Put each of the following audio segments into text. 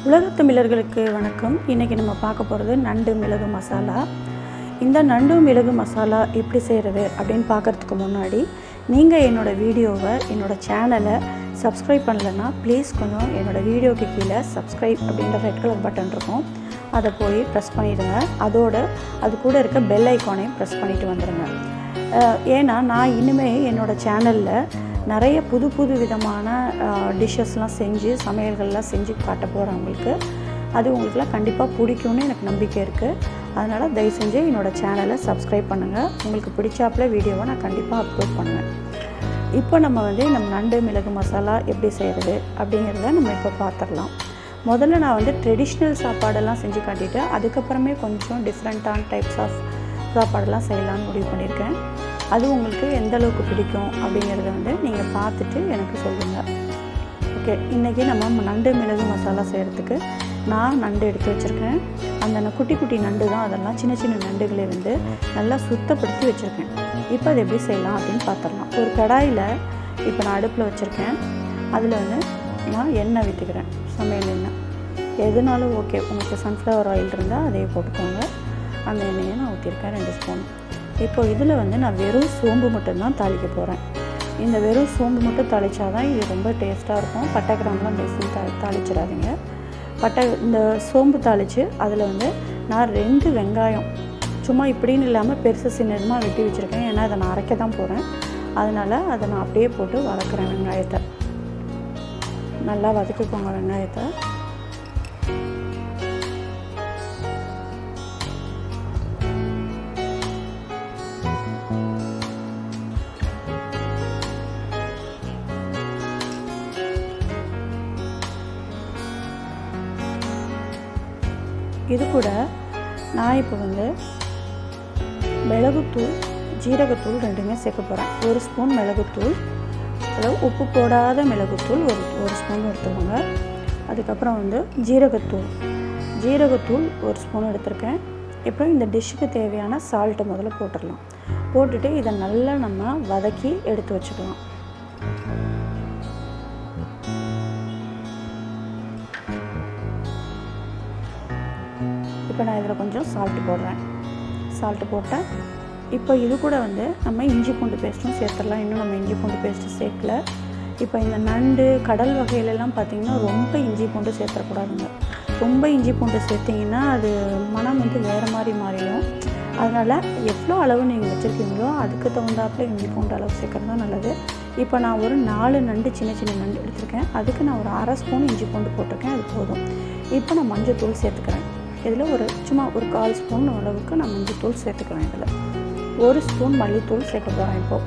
உலகத் தமிழர்களுக்கு வணக்கம் இன்றைக்கி நம்ம பார்க்க போகிறது நண்டு மிளகு மசாலா இந்த நண்டு மிளகு மசாலா எப்படி செய்கிறது அப்படின்னு பார்க்கறதுக்கு முன்னாடி நீங்கள் என்னோடய வீடியோவை என்னோடய சேனலை சப்ஸ்கிரைப் பண்ணலைன்னா ப்ளீஸ் கொஞ்சம் என்னோடய வீடியோக்கு கீழே சப்ஸ்கிரைப் அப்படின்ற ரெட் கலர் பட்டன் இருக்கும் அதை போய் ப்ரெஸ் பண்ணிடுங்க அதோட அது கூட இருக்க பெல் ஐக்கானையும் ப்ரெஸ் பண்ணிட்டு வந்துடுங்க அஹ் ஏன்னா நான் இனிமேல் என்னோடய சேனலில் நிறைய புது புது விதமான டிஷ்ஷஸ்லாம் செஞ்சு சமையல்கள்லாம் செஞ்சு காட்ட போகிறேன் உங்களுக்கு அது உங்களுக்குலாம் கண்டிப்பாக பிடிக்கும்னு எனக்கு நம்பிக்கை இருக்குது அதனால் தயவு செஞ்சு என்னோடய சேனலை சப்ஸ்கிரைப் பண்ணுங்கள் உங்களுக்கு பிடிச்சாப்புல வீடியோவை நான் கண்டிப்பாக அப்லோட் பண்ணுவேன் இப்போ நம்ம வந்து நம்ம நண்டு மிளகு மசாலா எப்படி செய்கிறது அப்படிங்கிறத நம்ம இப்போ பார்த்துடலாம் முதல்ல நான் வந்து ட்ரெடிஷ்னல் சாப்பாடெல்லாம் செஞ்சு காட்டிட்டு அதுக்கப்புறமே கொஞ்சம் டிஃப்ரெண்ட்டான டைப்ஸ் ஆஃப் சாப்பாடெல்லாம் செய்யலாம்னு முடிவு பண்ணியிருக்கேன் அது உங்களுக்கு எந்த அளவுக்கு பிடிக்கும் அப்படிங்கிறத வந்து நீங்கள் பார்த்துட்டு எனக்கு சொல்லுங்கள் ஓகே இன்றைக்கி நம்ம நண்டு மிளகு மசாலா செய்கிறதுக்கு நான் நண்டு எடுத்து வச்சுருக்கேன் அந்த ந- குட்டி குட்டி நண்டு தான் அதெல்லாம் சின்ன சின்ன நண்டுகளை வந்து நல்லா சுத்தப்படுத்தி வச்சுருக்கேன் இப்போ அது எப்படி செய்யலாம் அப்படின்னு பார்த்துடலாம் ஒரு கடாயில் இப்போ நான் அடுப்பில் வச்சுருக்கேன் அதில் வந்து நான் எண்ணெய் விட்டுக்கிறேன் சமையல் எண்ணெய் எதுனாலும் ஓகே உங்களுக்கு சன்ஃப்ளவர் ஆயில் இருந்தால் அதே போட்டுக்கோங்க அந்த எண்ணெயை நான் ஊற்றிருக்கேன் ரெண்டு ஸ்பூன் இப்போ இதில் வந்து நான் வெறும் சோம்பு மட்டும்தான் தாளிக்க போகிறேன் இந்த வெறும் சோம்பு மட்டும் தாளிச்சாதான் இது ரொம்ப டேஸ்ட்டாக இருக்கும் பட்டை கிராம்பெலாம் பேசி தா தாளிச்சிடாதீங்க பட்டை இந்த சோம்பு தாளித்து அதில் வந்து நான் ரெண்டு வெங்காயம் சும்மா இப்படின்னு இல்லாமல் பெருசு சின்னதுமாக வெட்டி வச்சுருக்கேன் ஏன்னா அதை நான் அரைக்க தான் போகிறேன் அதனால் அதை நான் அப்படியே போட்டு வதக்குறேன் வெங்காயத்தை நல்லா வதக்கிக்கோங்க வெங்காயத்தை இது கூட நான் இப்போ வந்து மிளகுத்தூள் ஜீரகத்தூள் ரெண்டுமே சேர்க்க போகிறேன் ஒரு ஸ்பூன் மிளகுத்தூள் அதாவது உப்பு போடாத மிளகுத்தூள் ஒரு ஒரு ஸ்பூன் எடுத்துக்கோங்க அதுக்கப்புறம் வந்து ஜீரகத்தூள் ஜீரகத்தூள் ஒரு ஸ்பூன் எடுத்திருக்கேன் இப்போ இந்த டிஷ்ஷுக்கு தேவையான சால்ட்டை முதல்ல போட்டுடலாம் போட்டுட்டு இதை நல்லா நம்ம வதக்கி எடுத்து வச்சுக்கலாம் இப்போ நான் இதில் கொஞ்சம் சால்ட்டு போடுறேன் சால்ட்டு போட்டேன் இப்போ இது கூட வந்து நம்ம இஞ்சி பூண்டு பேஸ்ட்டும் சேர்த்துடலாம் இன்னும் நம்ம இஞ்சி பூண்டு பேஸ்ட்டு சேர்க்கல இப்போ இந்த நண்டு கடல் வகையிலெல்லாம் பார்த்திங்கன்னா ரொம்ப இஞ்சி பூண்டு சேர்த்துடக்கூடாதுங்க ரொம்ப இஞ்சி பூண்டு சேர்த்திங்கன்னா அது மனம் வந்து வேறு மாதிரி மாறிடும் அதனால் எவ்வளோ அளவு நீங்கள் வச்சுருக்கீங்களோ அதுக்கு தகுந்தாப்புல இஞ்சி பூண்டு அளவு சேர்க்குறது தான் நல்லது இப்போ நான் ஒரு நாலு நண்டு சின்ன சின்ன நண்டு எடுத்திருக்கேன் அதுக்கு நான் ஒரு அரை ஸ்பூன் இஞ்சி பூண்டு போட்டிருக்கேன் அது போதும் இப்போ நான் மஞ்சள் தூள் சேர்த்துக்கிறேன் இதில் ஒரு சும்மா ஒரு கால் ஸ்பூன் அளவுக்கு நான் மஞ்சள் தூள் சேர்த்துக்கிறேன் இதில் ஒரு ஸ்பூன் மல்லித்தூள் சேர்க்க போகிறேன் இப்போது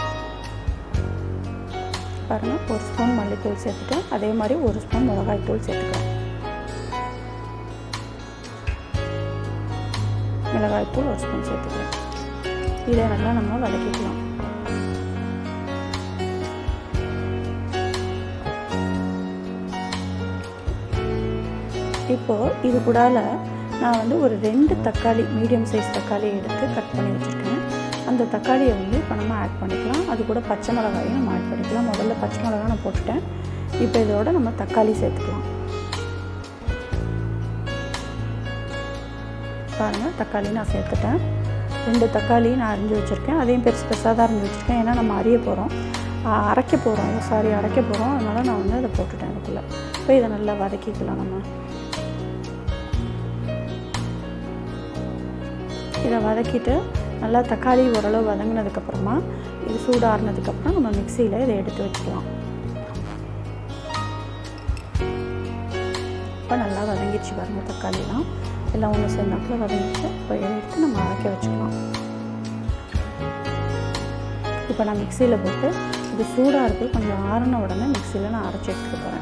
பாருங்கள் ஒரு ஸ்பூன் மல்லித்தூள் சேர்த்துட்டு அதே மாதிரி ஒரு ஸ்பூன் மிளகாய்த்தூள் சேர்த்துக்கிறேன் மிளகாய்த்தூள் ஒரு ஸ்பூன் சேர்த்துக்கிறேன் இதை நல்லா நம்ம வதக்கிக்கலாம் இப்போது இது கூடால நான் வந்து ஒரு ரெண்டு தக்காளி மீடியம் சைஸ் தக்காளி எடுத்து கட் பண்ணி வச்சுருக்கேன் அந்த தக்காளியை வந்து இப்போ நம்ம ஆட் பண்ணிக்கலாம் அது கூட பச்சை மிளகாயும் நம்ம ஆட் பண்ணிக்கலாம் முதல்ல பச்சை மிளகாய் நான் போட்டுட்டேன் இப்போ இதோட நம்ம தக்காளி சேர்த்துக்கலாம் பாருங்கள் தக்காளி நான் சேர்த்துட்டேன் ரெண்டு தக்காளி நான் அரிஞ்சு வச்சுருக்கேன் அதையும் பெருசு பெருசாக தான் அரிஞ்சு வச்சுருக்கேன் ஏன்னா நம்ம அரிய போகிறோம் அரைக்க போகிறோம் சாரி அரைக்க போகிறோம் அதனால் நான் வந்து அதை போட்டுட்டேன் அதுக்குள்ளே இப்போ இதை நல்லா வதக்கிக்கலாம் நம்ம இதை வதக்கிட்டு நல்லா தக்காளி ஓரளவு வதங்கினதுக்கப்புறமா இது சூடாறினதுக்கப்புறம் நம்ம மிக்சியில் இதை எடுத்து வச்சுக்கலாம் இப்போ நல்லா வதங்கிடுச்சு பாருங்க தக்காளிலாம் எல்லாம் ஒன்று சேர்ந்தாப்புல வதங்கிச்சு இப்போ இதை எடுத்து நம்ம அரைக்க வச்சுக்கலாம் இப்போ நான் மிக்சியில் போட்டு இது சூடாக இருக்குது கொஞ்சம் ஆறின உடனே மிக்சியில் நான் அரைச்சி எடுத்துக்க போகிறேன்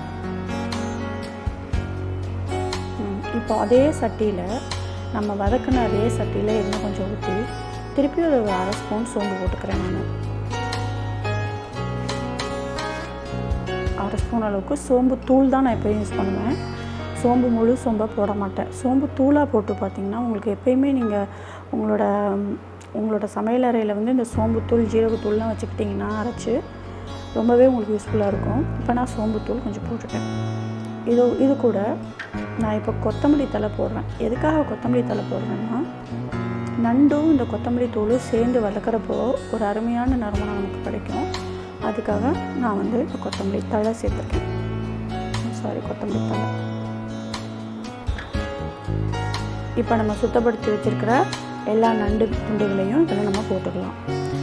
இப்போ அதே சட்டியில் நம்ம வதக்கின அதே சட்டியில் எண்ணெய் கொஞ்சம் ஊற்றி திருப்பி ஒரு அரை ஸ்பூன் சோம்பு போட்டுக்கிறேன் நான் அரை ஸ்பூன் அளவுக்கு சோம்பு தூள் தான் நான் எப்போயும் யூஸ் பண்ணுவேன் சோம்பு முழு சோம்பாக போட மாட்டேன் சோம்பு தூளாக போட்டு பார்த்தீங்கன்னா உங்களுக்கு எப்பயுமே நீங்கள் உங்களோட உங்களோட சமையலறையில் வந்து இந்த சோம்புத்தூள் ஜீரகத்தூள்லாம் வச்சுக்கிட்டிங்கன்னா அரைச்சி ரொம்பவே உங்களுக்கு யூஸ்ஃபுல்லாக இருக்கும் இப்போ நான் சோம்புத்தூள் கொஞ்சம் போட்டுட்டேன் இது இது கூட நான் இப்போ கொத்தமல்லி தலை போடுறேன் எதுக்காக கொத்தமல்லி தலை போடுறேன்னா நண்டும் இந்த கொத்தமல்லி தூளும் சேர்ந்து வளர்க்குறப்போ ஒரு அருமையான நறுமணம் நமக்கு கிடைக்கும் அதுக்காக நான் வந்து இப்போ கொத்தமல்லி தழை சேர்த்துருக்கேன் சாரி கொத்தமல்லி தழை இப்போ நம்ம சுத்தப்படுத்தி வச்சுருக்கிற எல்லா நண்டு துண்டுகளையும் இதில் நம்ம போட்டுக்கலாம்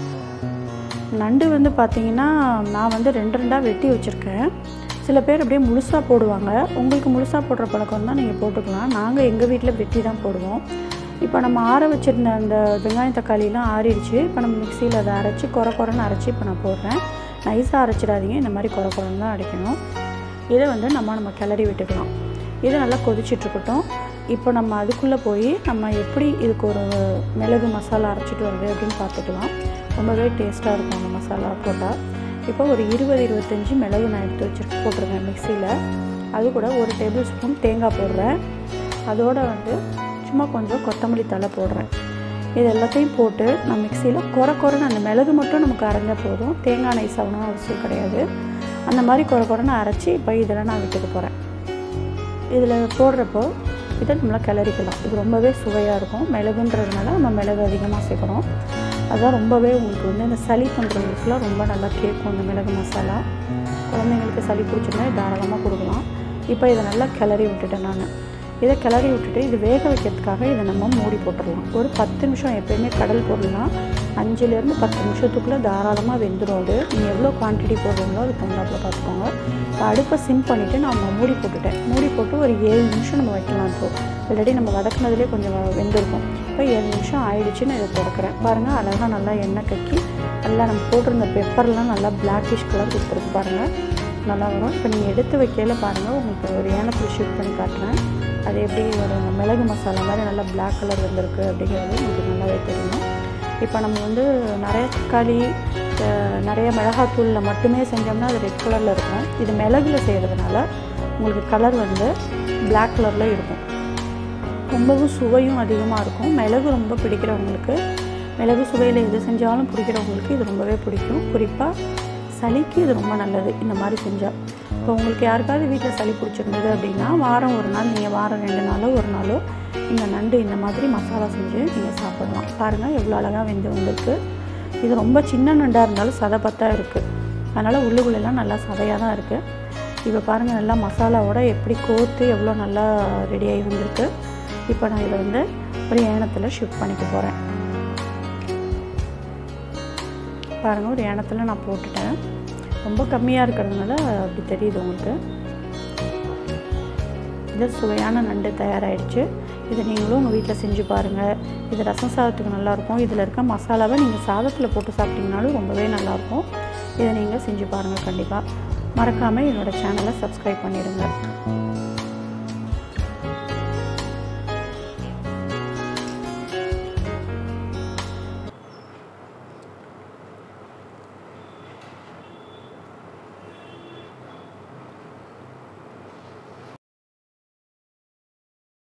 நண்டு வந்து பார்த்திங்கன்னா நான் வந்து ரெண்டு ரெண்டாக வெட்டி வச்சுருக்கேன் சில பேர் அப்படியே முழுசாக போடுவாங்க உங்களுக்கு முழுசாக போடுற பழக்கம் தான் நீங்கள் போட்டுக்கலாம் நாங்கள் எங்கள் வீட்டில் வெட்டி தான் போடுவோம் இப்போ நம்ம ஆற வச்சுருந்த அந்த வெங்காயம் தக்காளிலாம் ஆறிடுச்சு இப்போ நம்ம மிக்சியில் அதை அரைச்சி குறை குறைன்னு அரைச்சி இப்போ நான் போடுறேன் நைஸாக அரைச்சிடாதீங்க இந்த மாதிரி குறை குறைன்னு தான் அரைக்கணும் இதை வந்து நம்ம நம்ம கிளறி விட்டுக்கலாம் இது நல்லா கொதிச்சிட்ருக்கட்டும் இப்போ நம்ம அதுக்குள்ளே போய் நம்ம எப்படி இதுக்கு ஒரு மிளகு மசாலா அரைச்சிட்டு வருது அப்படின்னு பார்த்துக்கலாம் ரொம்பவே டேஸ்ட்டாக இருக்கும் அந்த மசாலா போட்டால் இப்போ ஒரு இருபது இருபத்தஞ்சி மிளகு நான் எடுத்து வச்சு போட்டிருக்கேன் மிக்சியில் அது கூட ஒரு டேபிள் ஸ்பூன் தேங்காய் போடுறேன் அதோடு வந்து சும்மா கொஞ்சம் கொத்தமல்லி தலை போடுறேன் இது எல்லாத்தையும் போட்டு நான் மிக்சியில் குறை குறைன்னு அந்த மிளகு மட்டும் நமக்கு அரைஞ்சால் போதும் தேங்காய் நைஸ் ஆகணும் அவசியம் கிடையாது அந்த மாதிரி குறை குறைன்னு அரைச்சி இப்போ இதில் நான் விட்டுக்க போகிறேன் இதில் போடுறப்போ இதை நம்மளா கிளறிக்கலாம் இது ரொம்பவே சுவையாக இருக்கும் மிளகுன்றதுனால நம்ம மிளகு அதிகமாக சேர்க்குறோம் அதான் ரொம்பவே உங்களுக்கு வந்து இந்த சளி தொந்தரவுக்குலாம் ரொம்ப நல்லா கேட்கும் இந்த மிளகு மசாலா குழந்தைங்களுக்கு சளி பிடிச்சிருந்தா தாராளமாக கொடுக்கலாம் இப்போ இதை நல்லா கிளறி விட்டுட்டேன் நான் இதை கிளறி விட்டுட்டு இது வேக வைக்கிறதுக்காக இதை நம்ம மூடி போட்டுடலாம் ஒரு பத்து நிமிஷம் எப்போயுமே கடல் பொருள்லாம் அஞ்சுலேருந்து பத்து நிமிஷத்துக்குள்ளே தாராளமாக வெந்துடும் அது நீங்கள் எவ்வளோ குவான்டிட்டி போடுறீங்களோ அது தகுந்தாப்புல பார்த்துக்கோங்க இப்போ அடுப்பை சிம் பண்ணிவிட்டு நான் மூடி போட்டுட்டேன் மூடி போட்டு ஒரு ஏழு நிமிஷம் நம்ம வைக்கலாம் இப்போ ஆல்ரெடி நம்ம வதக்குனதுலேயே கொஞ்சம் வெந்திருக்கும் இப்போ ஏழு நிமிஷம் ஆயிடுச்சுன்னு இதை திறக்கிறேன் பாருங்கள் அழகாக நல்லா எண்ணெய் கக்கி நல்லா நம்ம போட்டிருந்த பெப்பர்லாம் நல்லா பிளாக்கிஷ் கலர் கொடுத்துருக்கு பாருங்கள் நல்லா வரும் இப்போ நீங்கள் எடுத்து வைக்கையில் பாருங்கள் உங்களுக்கு ஒரு ஏனத்தில் ஷூட் பண்ணி காட்டுறேன் அது எப்படி ஒரு மிளகு மசாலா மாதிரி நல்லா பிளாக் கலர் வந்திருக்கு அப்படிங்கிறது உங்களுக்கு நல்லாவே தெரியும் இப்போ நம்ம வந்து நிறைய தக்காளி நிறைய மிளகாத்தூளில் மட்டுமே செஞ்சோம்னா அது ரெட் கலரில் இருக்கும் இது மிளகுல செய்கிறதுனால உங்களுக்கு கலர் வந்து பிளாக் கலரில் இருக்கும் ரொம்பவும் சுவையும் அதிகமாக இருக்கும் மிளகு ரொம்ப பிடிக்கிறவங்களுக்கு மிளகு சுவையில் எது செஞ்சாலும் பிடிக்கிறவங்களுக்கு இது ரொம்பவே பிடிக்கும் குறிப்பாக சளிக்கு இது ரொம்ப நல்லது இந்த மாதிரி செஞ்சால் இப்போ உங்களுக்கு யாருக்காவது வீட்டில் சளி பிடிச்சிருந்தது அப்படின்னா வாரம் ஒரு நாள் நீங்கள் வாரம் ரெண்டு நாளோ ஒரு நாளோ இந்த நண்டு இந்த மாதிரி மசாலா செஞ்சு நீங்கள் சாப்பிடலாம் பாருங்கள் எவ்வளோ அழகாக வெந்து வந்திருக்கு இது ரொம்ப சின்ன நண்டாக இருந்தாலும் சதப்பத்தாக இருக்குது அதனால் உள்ளுக்குள்ளெல்லாம் நல்லா சதையாக தான் இருக்குது இப்போ பாருங்கள் நல்லா மசாலாவோட எப்படி கோர்த்து எவ்வளோ நல்லா ரெடியாகி வந்திருக்கு இப்போ நான் இதை வந்து ஒரு ஏனத்தில் ஷிஃப்ட் பண்ணிக்க போகிறேன் பாருங்கள் ஒரு ஏனத்தில் நான் போட்டுட்டேன் ரொம்ப கம்மியாக இருக்கிறதுனால அப்படி தெரியுது உங்களுக்கு இது சுவையான நண்டு தயாராகிடுச்சு இதை நீங்களும் உங்கள் வீட்டில் செஞ்சு பாருங்கள் இது ரசம் சாதத்துக்கு நல்லாயிருக்கும் இதில் இருக்க மசாலாவை நீங்கள் சாதத்தில் போட்டு சாப்பிட்டிங்கனாலும் ரொம்பவே நல்லாயிருக்கும் இதை நீங்கள் செஞ்சு பாருங்கள் கண்டிப்பாக மறக்காமல் என்னோடய சேனலை சப்ஸ்கிரைப் பண்ணிடுங்க